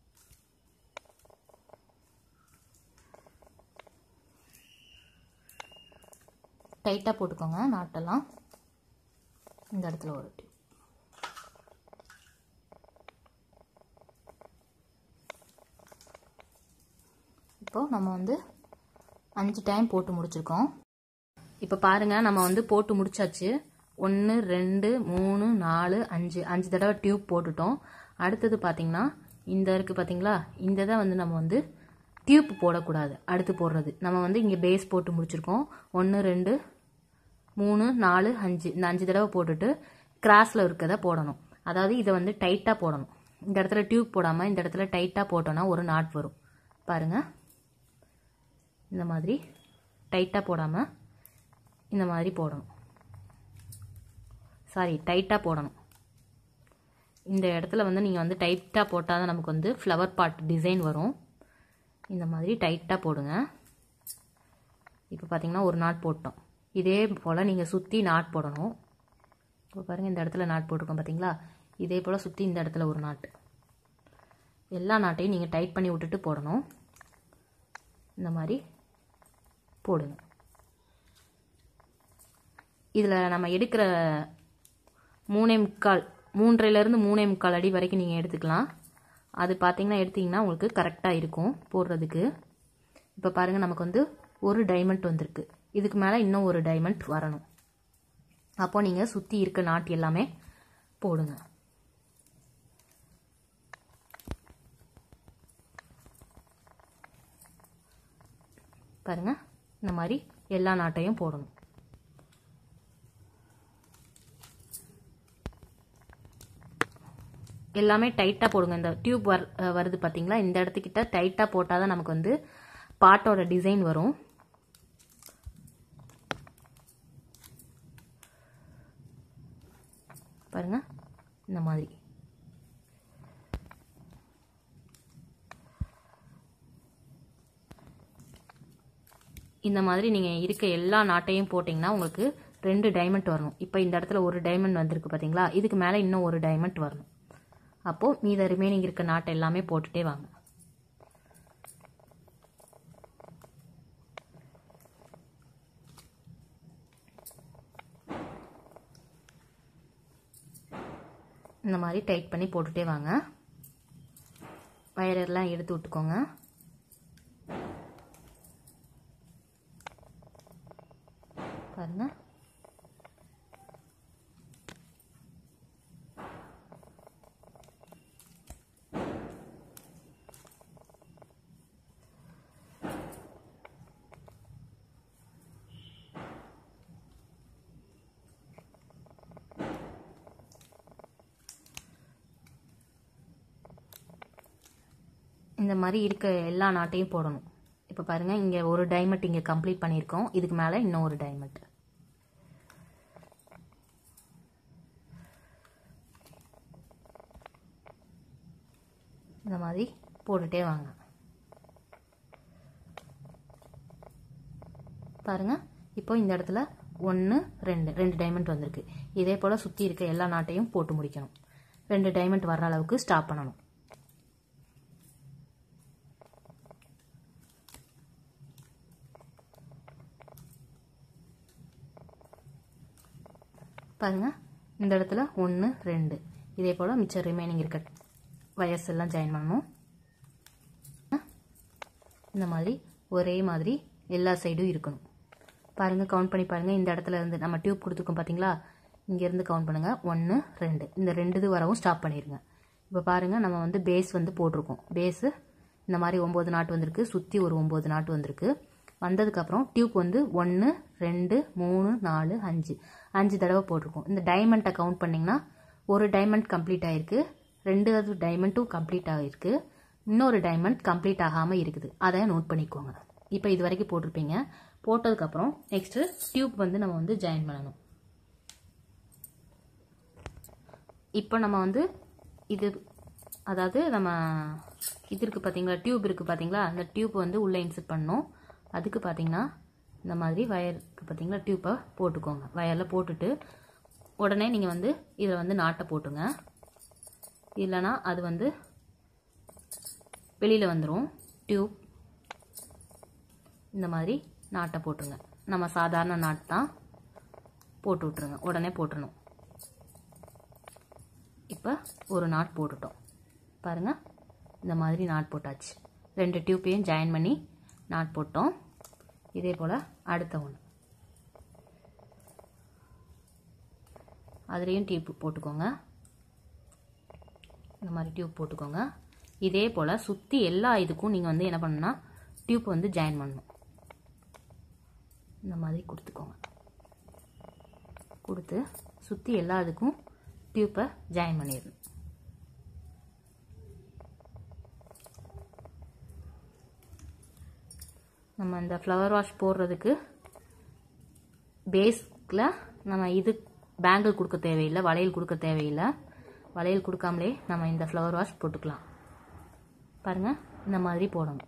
டைட்டாக போட்டுக்கோங்க நாட்டெல்லாம் இந்த இடத்துல ஒரு டியூப் இப்போது நம்ம வந்து அஞ்சு டைம் போட்டு முடிச்சிருக்கோம் இப்போ பாருங்கள் நம்ம வந்து போட்டு முடிச்சாச்சு ஒன்று ரெண்டு மூணு நாலு அஞ்சு அஞ்சு தடவை டியூப் போட்டுட்டோம் அடுத்தது பார்த்தீங்கன்னா இந்த இருக்குது பார்த்தீங்களா இந்த இதை வந்து நம்ம வந்து டியூப் போடக்கூடாது அடுத்து போடுறது நம்ம வந்து இங்கே பேஸ் போட்டு முடிச்சிருக்கோம் ஒன்று ரெண்டு மூணு நாலு அஞ்சு இந்த அஞ்சு தடவை போட்டுட்டு கிராஸில் இருக்கிறத போடணும் அதாவது இதை வந்து டைட்டாக போடணும் இந்த இடத்துல டியூப் போடாமல் இந்த இடத்துல டைட்டாக போட்டோன்னா ஒரு நாட் வரும் பாருங்கள் இந்த மாதிரி டைட்டாக போடாமல் இந்த மாதிரி போடணும் சாரி டைட்டாக போடணும் இந்த இடத்துல வந்து நீங்கள் வந்து டைட்டாக போட்டால் தான் நமக்கு வந்து ஃப்ளவர் பாட் டிசைன் வரும் இந்த மாதிரி டைட்டாக போடுங்க இப்போ பார்த்தீங்கன்னா ஒரு நாட் போட்டோம் இதே போல் நீங்கள் சுற்றி நாட் போடணும் இப்போ பாருங்கள் இந்த இடத்துல நாட் போட்டிருக்கோம் பார்த்தீங்களா இதே போல் சுற்றி இந்த இடத்துல ஒரு நாட்டு எல்லா நாட்டையும் நீங்கள் டைட் பண்ணி விட்டுட்டு போடணும் இந்த மாதிரி போடுங்க இதில் நம்ம எடுக்கிற மூணே முக்கால் மூன்றையிலேருந்து மூணே முக்கால் அடி வரைக்கும் நீங்கள் எடுத்துக்கலாம் அது பார்த்தீங்கன்னா எடுத்திங்கன்னா உங்களுக்கு கரெக்டாக இருக்கும் போடுறதுக்கு இப்போ பாருங்கள் நமக்கு வந்து ஒரு டைமண்ட் வந்திருக்கு இதுக்கு மேலே இன்னும் ஒரு டைமண்ட் வரணும் அப்போ நீங்கள் சுற்றி இருக்க நாட்டு எல்லாமே போடுங்க பாருங்கள் இந்த மாதிரி எல்லா நாட்டையும் போடணும் எல்லாமே டைட்டாக போடுங்க இந்த டியூப் வர் வருது பார்த்தீங்களா இந்த இடத்துக்கிட்ட டைட்டாக போட்டால் தான் நமக்கு வந்து பாட்டோட டிசைன் வரும் பாருங்க இந்த மாதிரி இந்த மாதிரி நீங்கள் இருக்க எல்லா நாட்டையும் போட்டிங்கன்னா உங்களுக்கு ரெண்டு டைமண்ட் வரணும் இப்போ இந்த இடத்துல ஒரு டைமண்ட் வந்திருக்கு பார்த்தீங்களா இதுக்கு மேலே இன்னும் ஒரு டைமண்ட் வரணும் அப்போது மீத ரிமைனிங் இருக்க நாட்டை எல்லாமே போட்டுட்டே வாங்க இந்த மாதிரி டைட் பண்ணி போட்டுட்டே வாங்க வயரெல்லாம் எடுத்து விட்டுக்கோங்க பாருங்க இந்த மாதிரி இருக்க எல்லா நாட்டையும் போடணும் இப்போ பாருங்கள் இங்கே ஒரு டைமண்ட் இங்கே கம்ப்ளீட் பண்ணியிருக்கோம் இதுக்கு மேலே இன்னும் ஒரு டைமண்ட் இந்த மாதிரி போட்டுட்டே வாங்க பாருங்கள் இப்போ இந்த இடத்துல ஒன்று ரெண்டு ரெண்டு டைமண்ட் வந்திருக்கு இதே போல் சுற்றி இருக்க எல்லா நாட்டையும் போட்டு முடிக்கணும் ரெண்டு டைமண்ட் வர்ற அளவுக்கு ஸ்டாப் பண்ணணும் பாருங்கள் இந்த இடத்துல ஒன்று ரெண்டு இதே போல் மிச்சம் ரிமைனிங் இருக்க வயர்ஸ் எல்லாம் ஜாயின் பண்ணணும் இந்த மாதிரி ஒரே மாதிரி எல்லா சைடும் இருக்கணும் பாருங்கள் கவுண்ட் பண்ணி பாருங்கள் இந்த இடத்துல இருந்து நம்ம டியூப் கொடுத்துருக்கோம் பார்த்தீங்களா இங்கேருந்து கவுண்ட் பண்ணுங்கள் ஒன்று ரெண்டு இந்த ரெண்டு இது வரவும் ஸ்டாப் பண்ணிடுங்க இப்போ பாருங்கள் நம்ம வந்து பேஸ் வந்து போட்டிருக்கோம் பேஸு இந்த மாதிரி ஒம்பது நாட்டு வந்திருக்கு சுற்றி ஒரு ஒம்பது நாட்டு வந்திருக்கு வந்ததுக்கப்புறம் டியூப் வந்து ஒன்று ரெண்டு மூணு நாலு அஞ்சு அஞ்சு தடவை போட்டிருக்கோம் இந்த டைமண்ட்டை கவுண்ட் பண்ணிங்கன்னா ஒரு டைமண்ட் கம்ப்ளீட் ஆகிருக்கு ரெண்டு டைமண்ட்டும் கம்ப்ளீட் ஆகிருக்கு இன்னொரு டைமண்ட் கம்ப்ளீட் ஆகாமல் இருக்குது அதை நோட் பண்ணிக்கோங்க இப்போ இது வரைக்கும் போட்டிருப்பீங்க போட்டதுக்கப்புறம் நெக்ஸ்ட்டு டியூப் வந்து நம்ம வந்து ஜாயின் பண்ணணும் இப்போ நம்ம வந்து இது அதாவது நம்ம இது இருக்குது பார்த்தீங்களா டியூப் இருக்குது பார்த்தீங்களா அந்த டியூப் வந்து உள்ளே இன்சர்ட் பண்ணணும் அதுக்கு பார்த்தீங்கன்னா இந்த மாதிரி வயருக்கு பார்த்தீங்களா டியூப்பை போட்டுக்கோங்க வயரில் போட்டுட்டு உடனே நீங்கள் வந்து இதில் வந்து நாட்டை போட்டுங்க இல்லைனா அது வந்து வெளியில் வந்துடும் டியூப் இந்த மாதிரி நாட்டை போட்டுருங்க நம்ம சாதாரண நாட்டு தான் போட்டு விட்ருங்க உடனே போட்டுருணும் இப்போ ஒரு நாட் போட்டுட்டோம் பாருங்கள் இந்த மாதிரி நாட் போட்டாச்சு ரெண்டு டியூப்பையும் ஜாயின் பண்ணி நாட் போட்டோம் இதே போல் அடுத்த ஒன்று அதுலேயும் டியூப் போட்டுக்கோங்க இந்த மாதிரி டியூப் போட்டுக்கோங்க இதே போல் சுற்றி எல்லா இதுக்கும் நீங்கள் வந்து என்ன பண்ணணும்னா டியூப் வந்து ஜாயின் பண்ணணும் இந்த மாதிரி கொடுத்துக்கோங்க கொடுத்து சுற்றி எல்லா இதுக்கும் டியூப்பை ஜாயின் பண்ணிடணும் நம்ம இந்த ஃப்ளவர் வாஷ் போடுறதுக்கு பேஸ்கில் நம்ம இது பேங்கிள் கொடுக்க தேவையில்லை வளையல் கொடுக்க தேவையில்லை வளையல் கொடுக்காமலே நம்ம இந்த ஃப்ளவர் வாஷ் போட்டுக்கலாம் பாருங்கள் இந்த மாதிரி போடணும்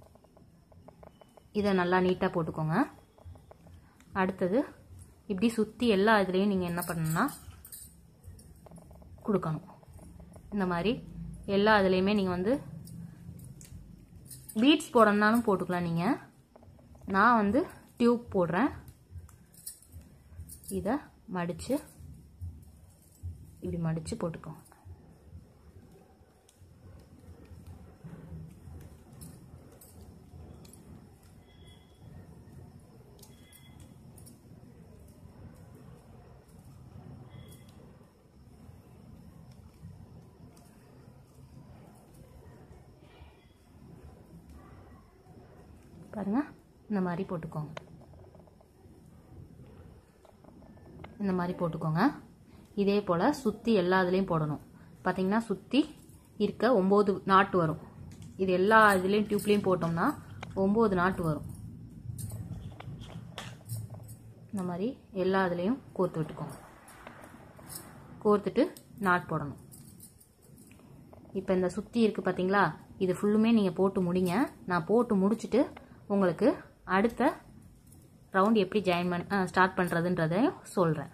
இதை நல்லா நீட்டாக போட்டுக்கோங்க அடுத்தது இப்படி சுற்றி எல்லா இதுலேயும் நீங்கள் என்ன பண்ணணும்னா கொடுக்கணும் இந்த மாதிரி எல்லா இதுலேயுமே நீங்கள் வந்து பீட்ஸ் போடணுன்னாலும் போட்டுக்கலாம் நீங்கள் நான் வந்து டியூப் போடுறேன் இதை மடித்து இப்படி மடித்து போட்டுக்கோங்க பாருங்க இந்த மாதிரி போட்டுக்கோங்க இந்த மாதிரி போட்டுக்கோங்க இதே போல் சுற்றி எல்லா இதுலேயும் போடணும் பார்த்தீங்கன்னா சுற்றி இருக்க ஒம்பது நாட்டு வரும் இது எல்லா இதுலேயும் டியூப்லேயும் போட்டோம்னா ஒம்பது நாட்டு வரும் இந்த மாதிரி எல்லா இதுலேயும் கோர்த்து விட்டுக்கோங்க கோர்த்துட்டு நாட் போடணும் இப்போ இந்த சுற்றி இருக்குது பார்த்தீங்களா இது ஃபுல்லுமே நீங்கள் போட்டு முடிங்க நான் போட்டு முடிச்சுட்டு உங்களுக்கு அடுத்த ரவுண்ட் எப்படி ஜாயின் பண்ண ஸ்டார்ட் பண்ணுறதுன்றதையும் சொல்கிறேன்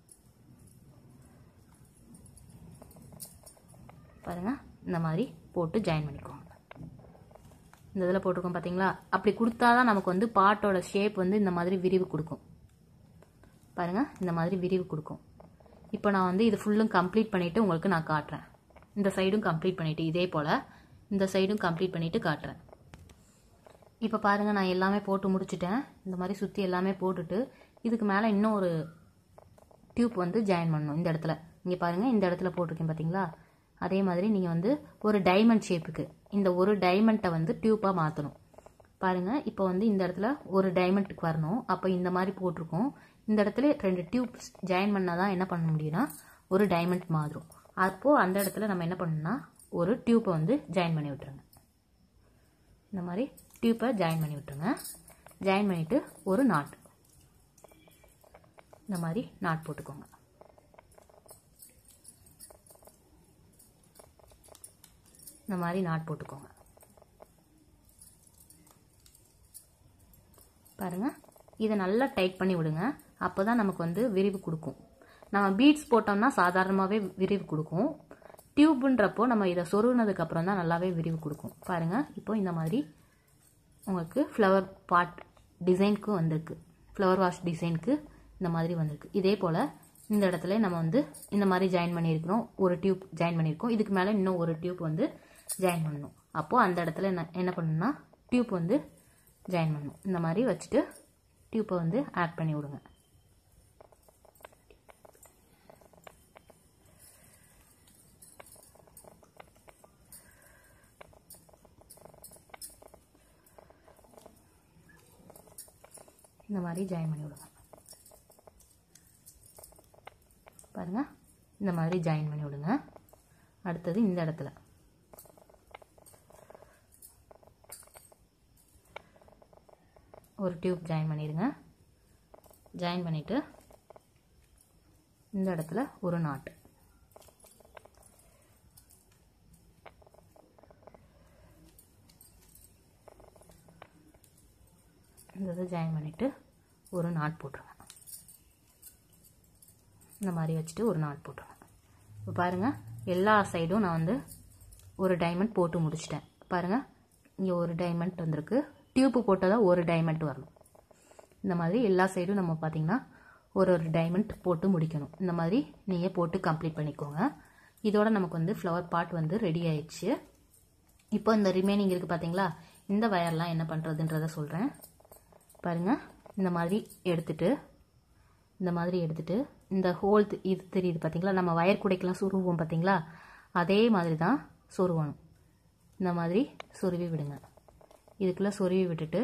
பாருங்கள் இந்த மாதிரி போட்டு ஜாயின் பண்ணிக்கோங்க இந்த இதில் போட்டிருக்கோம் பார்த்தீங்களா அப்படி கொடுத்தா தான் நமக்கு வந்து பாட்டோட ஷேப் வந்து இந்த மாதிரி விரிவு கொடுக்கும் பாருங்கள் இந்த மாதிரி விரிவு கொடுக்கும் இப்போ நான் வந்து இது ஃபுல்லும் கம்ப்ளீட் பண்ணிவிட்டு உங்களுக்கு நான் காட்டுறேன் இந்த சைடும் கம்ப்ளீட் பண்ணிவிட்டு இதே போல் இந்த சைடும் கம்ப்ளீட் பண்ணிவிட்டு காட்டுறேன் இப்போ பாருங்கள் நான் எல்லாமே போட்டு முடிச்சிட்டேன் இந்த மாதிரி சுற்றி எல்லாமே போட்டுட்டு இதுக்கு மேலே இன்னும் ஒரு டியூப் வந்து ஜாயின் பண்ணணும் இந்த இடத்துல இங்கே பாருங்கள் இந்த இடத்துல போட்டிருக்கேன் பார்த்தீங்களா அதே மாதிரி நீங்கள் வந்து ஒரு டைமண்ட் ஷேப்புக்கு இந்த ஒரு டைமண்ட்டை வந்து டியூப்பாக மாற்றணும் பாருங்கள் இப்போ வந்து இந்த இடத்துல ஒரு டைமண்ட்டுக்கு வரணும் அப்போ இந்த மாதிரி போட்டிருக்கோம் இந்த இடத்துல ரெண்டு டியூப்ஸ் ஜாயின் பண்ணால் தான் என்ன பண்ண முடியும்னா ஒரு டைமண்ட் மாறும் அப்போது அந்த இடத்துல நம்ம என்ன பண்ணணும்னா ஒரு டியூப்பை வந்து ஜாயின் பண்ணி விட்டுருங்க இந்த மாதிரி டியூப்பை ஜாயின் பண்ணி விட்டுருங்க ஜாயின் பண்ணிவிட்டு ஒரு நாட் இந்த மாதிரி நாட் போட்டுக்கோங்க இந்த மாதிரி நாட் போட்டுக்கோங்க பாருங்க இதை நல்லா டைட் பண்ணி விடுங்க அப்போ தான் நமக்கு வந்து விரிவு கொடுக்கும் நம்ம பீட்ஸ் போட்டோம்னா சாதாரணமாகவே விரிவு கொடுக்கும் டியூப்ன்றப்போ நம்ம இதை சொருகினதுக்கு அப்புறம் தான் நல்லாவே விரிவு கொடுக்கும் பாருங்கள் இப்போ இந்த மாதிரி உங்களுக்கு ஃப்ளவர் பாட் டிசைனுக்கு வந்திருக்கு ஃப்ளவர் வாஷ் டிசைனுக்கு இந்த மாதிரி வந்திருக்கு இதே போல் இந்த இடத்துல நம்ம வந்து இந்த மாதிரி ஜாயின் பண்ணியிருக்கிறோம் ஒரு டியூப் ஜாயின் பண்ணியிருக்கோம் இதுக்கு மேலே இன்னும் ஒரு டியூப் வந்து ஜாயின் பண்ணணும் அப்போது அந்த இடத்துல என்ன என்ன பண்ணணும்னா டியூப் வந்து ஜாயின் பண்ணணும் இந்த மாதிரி வச்சுட்டு டியூப்பை வந்து ஆட் பண்ணி விடுங்க இந்த மாதிரி ஜாயின் பண்ணி விடுங்க பாருங்க இந்த மாதிரி ஜாயின் பண்ணி விடுங்க அடுத்தது இந்த இடத்துல ஒரு டியூப் ஜாயின் பண்ணிடுங்க ஜாயின் பண்ணிவிட்டு இந்த இடத்துல ஒரு நாட் இந்த இதை ஜாயின் பண்ணிவிட்டு ஒரு நாட் போட்டுருங்க இந்த மாதிரி வச்சுட்டு ஒரு நாட் போட்டுருங்க இப்போ பாருங்கள் எல்லா சைடும் நான் வந்து ஒரு டைமண்ட் போட்டு முடிச்சிட்டேன் பாருங்கள் இங்கே ஒரு டைமண்ட் வந்திருக்கு டியூப்பு போட்டதாக ஒரு டைமண்ட் வரணும் இந்த மாதிரி எல்லா சைடும் நம்ம பார்த்திங்கன்னா ஒரு ஒரு டைமண்ட் போட்டு முடிக்கணும் இந்த மாதிரி நீங்கள் போட்டு கம்ப்ளீட் பண்ணிக்கோங்க இதோட நமக்கு வந்து ஃப்ளவர் பாட் வந்து ரெடி ஆயிடுச்சு இப்போ இந்த ரிமைனிங் இருக்குது பார்த்தீங்களா இந்த வயர்லாம் என்ன பண்ணுறதுன்றதை சொல்கிறேன் பாருங்கள் இந்த மாதிரி எடுத்துட்டு இந்த மாதிரி எடுத்துட்டு இந்த ஹோல் இது தெரியுது பார்த்தீங்களா நம்ம வயர் குடைக்கெல்லாம் சொருவோம் பார்த்தீங்களா அதே மாதிரி தான் சொருவணும் இந்த மாதிரி சொருவி விடுங்க இதுக்குள்ளே சொருவி விட்டுட்டு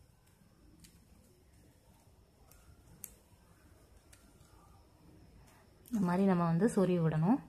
இந்த மாதிரி நம்ம வந்து சொருவி விடணும்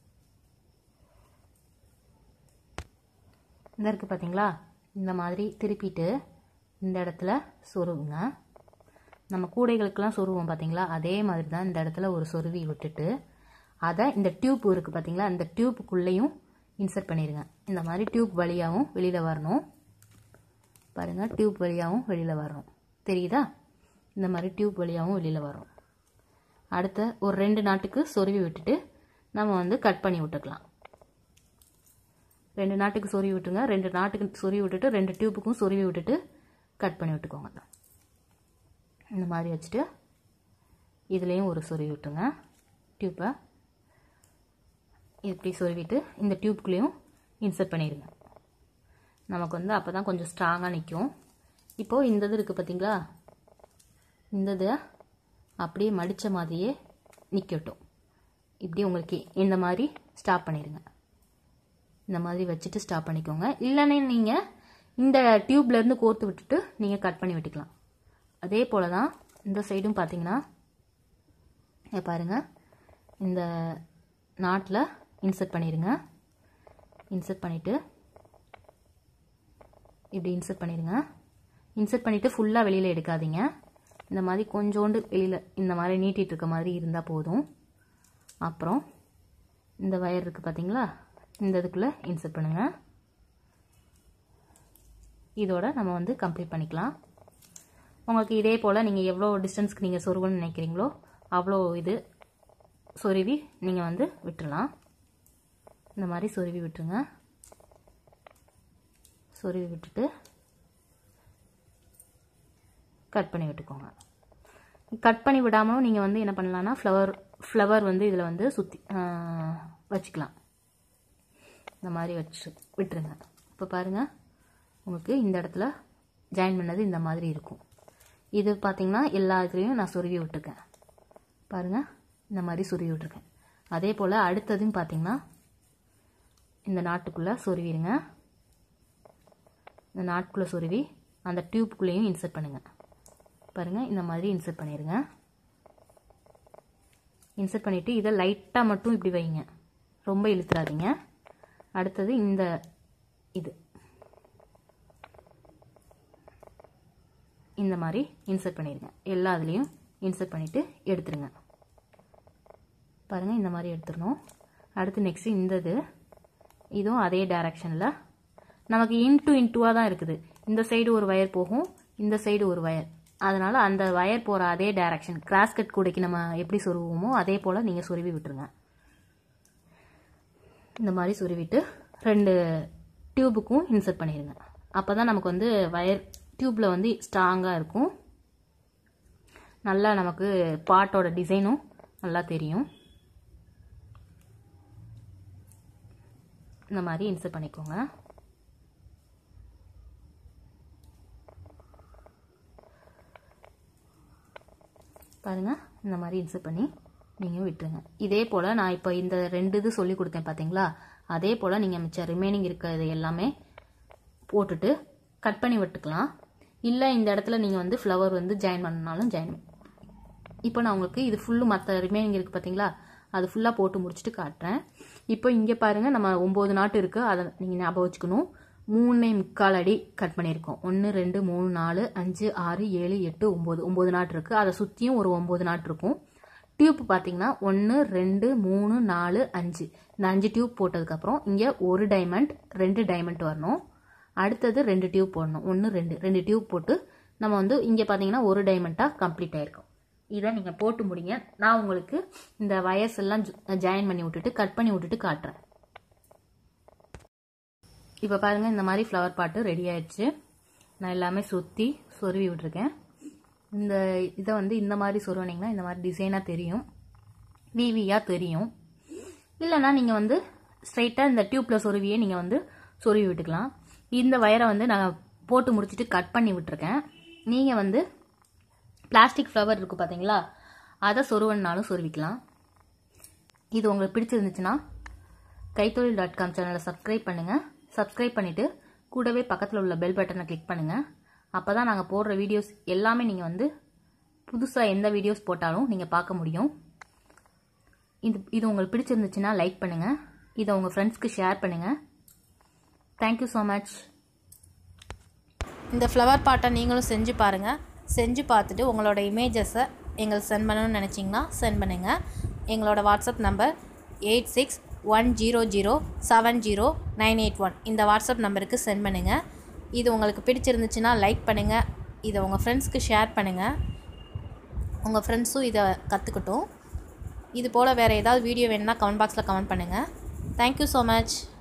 இந்த இருக்குது பார்த்தீங்களா இந்த மாதிரி திருப்பிட்டு இந்த இடத்துல சொருவுங்க நம்ம கூடைகளுக்கெல்லாம் சொருவோம் பார்த்தீங்களா அதே மாதிரி தான் இந்த இடத்துல ஒரு சொருவி விட்டுட்டு அதை இந்த டியூப் இருக்குது பார்த்தீங்களா இந்த டியூப்புக்குள்ளேயும் இன்சர்ட் பண்ணிடுங்க இந்த மாதிரி டியூப் வழியாகவும் வெளியில் வரணும் பாருங்கள் டியூப் வழியாகவும் வெளியில் வரணும் தெரியுதா இந்த மாதிரி டியூப் வழியாகவும் வெளியில் வரும் அடுத்த ஒரு ரெண்டு நாட்டுக்கு சொருவி விட்டுட்டு நம்ம வந்து கட் பண்ணி விட்டுக்கலாம் ரெண்டு நாட்டுக்கு சொருவி விட்டுங்க ரெண்டு நாட்டுக்கு சொருவி விட்டுட்டு ரெண்டு டியூப்புக்கும் சொருவி விட்டுட்டு கட் பண்ணி விட்டுக்கோங்க இந்த மாதிரி வச்சுட்டு இதுலேயும் ஒரு சொருவி விட்டுங்க டியூப்பை இப்படி சொருவிட்டு இந்த டியூப்குள்ளேயும் இன்சர்ட் பண்ணிடுங்க நமக்கு வந்து அப்போ தான் கொஞ்சம் ஸ்ட்ராங்காக நிற்கும் இப்போது இந்த இது இருக்குது பார்த்தீங்களா இந்த இதை அப்படியே மடித்த மாதிரியே நிற்கட்டும் இப்படி உங்களுக்கு இந்த மாதிரி ஸ்டாப் பண்ணிடுங்க இந்த மாதிரி வச்சுட்டு ஸ்டாப் பண்ணிக்கோங்க இல்லைன்னா நீங்கள் இந்த டியூப்லேருந்து கோர்த்து விட்டுட்டு நீங்கள் கட் பண்ணி விட்டுக்கலாம் அதே போல் தான் இந்த சைடும் பார்த்தீங்கன்னா இங்க பாருங்கள் இந்த நாட்டில் இன்சர்ட் பண்ணிடுங்க இன்சர்ட் பண்ணிவிட்டு இப்படி இன்சர்ட் பண்ணிடுங்க இன்சர்ட் பண்ணிவிட்டு ஃபுல்லாக வெளியில் எடுக்காதீங்க இந்த மாதிரி கொஞ்சோண்டு வெளியில் இந்த மாதிரி நீட்டிகிட்டு இருக்க மாதிரி இருந்தால் போதும் அப்புறம் இந்த வயர் இருக்குது பார்த்தீங்களா இந்த இதுக்குள்ளே இன்சர்ட் பண்ணுங்கள் இதோட நம்ம வந்து கம்ப்ளீட் பண்ணிக்கலாம் உங்களுக்கு இதே போல் நீங்கள் எவ்வளோ டிஸ்டன்ஸ்க்கு நீங்கள் சொருகணும்னு நினைக்கிறீங்களோ அவ்வளோ இது சொருவி நீங்கள் வந்து விட்டுறலாம் இந்த மாதிரி சொருவி விட்டுருங்க சொருவி விட்டுட்டு கட் பண்ணி விட்டுக்கோங்க கட் பண்ணி விடாமலும் நீங்கள் வந்து என்ன பண்ணலான்னா ஃப்ளவர் ஃப்ளவர் வந்து இதில் வந்து சுற்றி வச்சுக்கலாம் இந்த மாதிரி வச்சு விட்டுருங்க இப்போ பாருங்கள் உங்களுக்கு இந்த இடத்துல ஜாயின் பண்ணது இந்த மாதிரி இருக்கும் இது பார்த்திங்கன்னா எல்லா இதுலேயும் நான் சொருவி விட்டுருக்கேன் பாருங்கள் இந்த மாதிரி சொருவி விட்டுருக்கேன் அதே போல் அடுத்ததும் பார்த்திங்கன்னா இந்த நாட்டுக்குள்ளே சொருவிடுங்க இந்த நாட்டுக்குள்ளே சொருவி அந்த டியூப்குள்ளேயும் இன்சர்ட் பண்ணுங்கள் பாருங்கள் இந்த மாதிரி இன்சர்ட் பண்ணிடுங்க இன்சர்ட் பண்ணிவிட்டு இதை லைட்டாக மட்டும் இப்படி வைங்க ரொம்ப இழுத்துறாதீங்க அடுத்தது இந்த இது இந்த மாதிரி இன்சர்ட் பண்ணிடுங்க எல்லா இதுலேயும் இன்சர்ட் பண்ணிவிட்டு எடுத்துருங்க பாருங்கள் இந்த மாதிரி எடுத்துடணும் அடுத்து நெக்ஸ்ட்டு இந்த இது இதுவும் அதே டைரக்ஷனில் நமக்கு இன்ட்டு இன்ட்டுவாக தான் இருக்குது இந்த சைடு ஒரு வயர் போகும் இந்த சைடு ஒரு வயர் அதனால் அந்த வயர் போகிற அதே டைரக்ஷன் கிராஸ் கட் கூடைக்கு நம்ம எப்படி சொருவோமோ அதே போல் நீங்கள் சொருவி விட்டுருங்க இந்த மாதிரி சொருவிட்டு ரெண்டு டியூபுக்கும் இன்சர்ட் பண்ணிடுங்க அப்போ தான் நமக்கு வந்து வயர் டியூப்பில் வந்து ஸ்ட்ராங்காக இருக்கும் நல்லா நமக்கு பாட்டோட டிசைனும் நல்லா தெரியும் இந்த மாதிரி இன்சர்ட் பண்ணிக்கோங்க பாருங்கள் இந்த மாதிரி இன்சர்ட் பண்ணி நீங்கள் விட்டுருங்க இதே போல் நான் இப்போ இந்த ரெண்டு இது சொல்லி கொடுத்தேன் பார்த்தீங்களா அதே போல் நீங்கள் மிச்சம் ரிமைனிங் இருக்கிறது எல்லாமே போட்டுட்டு கட் பண்ணி விட்டுக்கலாம் இல்லை இந்த இடத்துல நீங்கள் வந்து ஃப்ளவர் வந்து ஜாயின் பண்ணனாலும் ஜாயின் இப்போ நான் உங்களுக்கு இது ஃபுல்லு மற்ற ரிமைனிங் இருக்குது பார்த்தீங்களா அது ஃபுல்லாக போட்டு முடிச்சுட்டு காட்டுறேன் இப்போ இங்கே பாருங்கள் நம்ம ஒம்பது நாட்டு இருக்குது அதை நீங்கள் ஞாபகம் வச்சுக்கணும் மூணே முக்கால் அடி கட் பண்ணியிருக்கோம் ஒன்று ரெண்டு மூணு நாலு அஞ்சு ஆறு ஏழு எட்டு ஒம்பது ஒம்பது நாட்டு இருக்குது அதை சுற்றியும் ஒரு ஒம்பது நாட்டு இருக்கும் டியூப் பார்த்தீங்கன்னா ஒன்று ரெண்டு மூணு நாலு அஞ்சு இந்த அஞ்சு டியூப் போட்டதுக்கப்புறம் இங்கே ஒரு டைமண்ட் ரெண்டு டைமண்ட் வரணும் அடுத்தது ரெண்டு டியூப் போடணும் ஒன்று ரெண்டு ரெண்டு டியூப் போட்டு நம்ம வந்து இங்கே பார்த்தீங்கன்னா ஒரு டைமண்ட்டாக கம்ப்ளீட் ஆயிருக்கும் இதை நீங்கள் போட்டு முடிங்க நான் உங்களுக்கு இந்த வயர்ஸ் எல்லாம் ஜாயின் பண்ணி விட்டுட்டு கட் பண்ணி விட்டுட்டு காட்டுறேன் இப்போ பாருங்கள் இந்த மாதிரி ஃப்ளவர் பாட்டு ரெடி ஆயிடுச்சு நான் எல்லாமே சுற்றி சொருவி விட்டுருக்கேன் இந்த இதை வந்து இந்த மாதிரி சொருவினீங்கன்னா இந்த மாதிரி டிசைனாக தெரியும் விவியாக தெரியும் இல்லைன்னா நீங்கள் வந்து ஸ்ட்ரைட்டாக இந்த டியூப்பில் சொருவியே நீங்கள் வந்து சொருவி விட்டுக்கலாம் இந்த வயரை வந்து நான் போட்டு முடிச்சுட்டு கட் பண்ணி விட்டுருக்கேன் நீங்கள் வந்து பிளாஸ்டிக் ஃப்ளவர் இருக்குது பார்த்தீங்களா அதை சொருவனாலும் சொருவிக்கலாம் இது உங்களுக்கு பிடிச்சிருந்துச்சுன்னா கைத்தொழில் டாட் காம் சேனலை சப்ஸ்கிரைப் பண்ணுங்கள் சப்ஸ்கிரைப் பண்ணிவிட்டு கூடவே பக்கத்தில் உள்ள பெல் பட்டனை கிளிக் பண்ணுங்கள் அப்போ தான் நாங்கள் போடுற வீடியோஸ் எல்லாமே நீங்கள் வந்து புதுசாக எந்த வீடியோஸ் போட்டாலும் நீங்கள் பார்க்க முடியும் இது இது உங்களுக்கு பிடிச்சிருந்துச்சுன்னா லைக் பண்ணுங்கள் இதை உங்கள் ஃப்ரெண்ட்ஸ்க்கு ஷேர் பண்ணுங்கள் தேங்க்யூ ஸோ மச் இந்த ஃப்ளவர் பாட்டை நீங்களும் செஞ்சு பாருங்கள் செஞ்சு பார்த்துட்டு உங்களோட இமேஜஸை எங்களுக்கு சென்ட் பண்ணணும்னு நினச்சிங்கன்னா சென்ட் பண்ணுங்கள் எங்களோட WhatsApp number eight six one zero zero seven zero nine eight one இந்த வாட்ஸ்அப் நம்பருக்கு சென்ட் பண்ணுங்கள் இது உங்களுக்கு பிடிச்சிருந்துச்சுன்னா லைக் பண்ணுங்கள் இதை உங்கள் ஃப்ரெண்ட்ஸ்க்கு ஷேர் பண்ணுங்கள் உங்கள் ஃப்ரெண்ட்ஸும் இதை கற்றுக்கட்டும் இது போல் வேறு ஏதாவது வீடியோ வேணுன்னா கமெண்ட் பாக்ஸில் கமெண்ட் பண்ணுங்கள் தேங்க்யூ ஸோ மச்